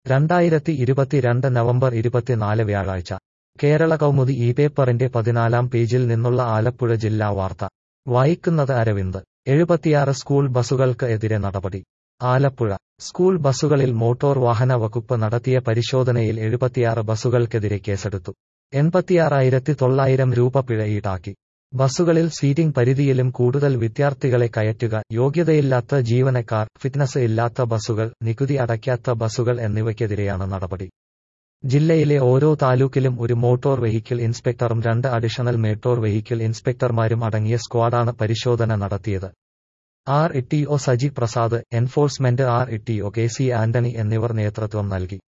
രണ്ടായിരത്തി ഇരുപത്തിരണ്ട് നവംബർ ഇരുപത്തിനാല് വ്യാഴാഴ്ച കേരള കൗമുദി ഈ പേപ്പറിന്റെ പതിനാലാം പേജിൽ നിന്നുള്ള ആലപ്പുഴ ജില്ലാ വാർത്ത വായിക്കുന്നത് അരവിന്ദ് എഴുപത്തിയാറ് സ്കൂൾ ബസുകൾക്ക് എതിരെ നടപടി ആലപ്പുഴ സ്കൂൾ ബസുകളിൽ മോട്ടോർ വാഹന വകുപ്പ് നടത്തിയ പരിശോധനയിൽ എഴുപത്തിയാറ് ബസുകൾക്കെതിരെ കേസെടുത്തു എൺപത്തിയാറായിരത്തി തൊള്ളായിരം രൂപ പിഴ ഈടാക്കി ബസുകളിൽ സീറ്റിംഗ് പരിധിയിലും കൂടുതൽ വിദ്യാർത്ഥികളെ കയറ്റുക യോഗ്യതയില്ലാത്ത ജീവനക്കാർ ഫിറ്റ്നസ് ഇല്ലാത്ത ബസുകൾ നികുതി അടയ്ക്കാത്ത ബസുകൾ എന്നിവയ്ക്കെതിരെയാണ് നടപടി ജില്ലയിലെ ഓരോ താലൂക്കിലും ഒരു മോട്ടോർ വെഹിക്കിൾ ഇൻസ്പെക്ടറും രണ്ട് അഡീഷണൽ മോട്ടോർ വെഹിക്കിൾ ഇൻസ്പെക്ടർമാരും അടങ്ങിയ സ്ക്വാഡാണ് പരിശോധന നടത്തിയത് R E T O Saji Prasad enforcement R E T O K C Antony എന്നിവർ നേതൃത്വം നൽകി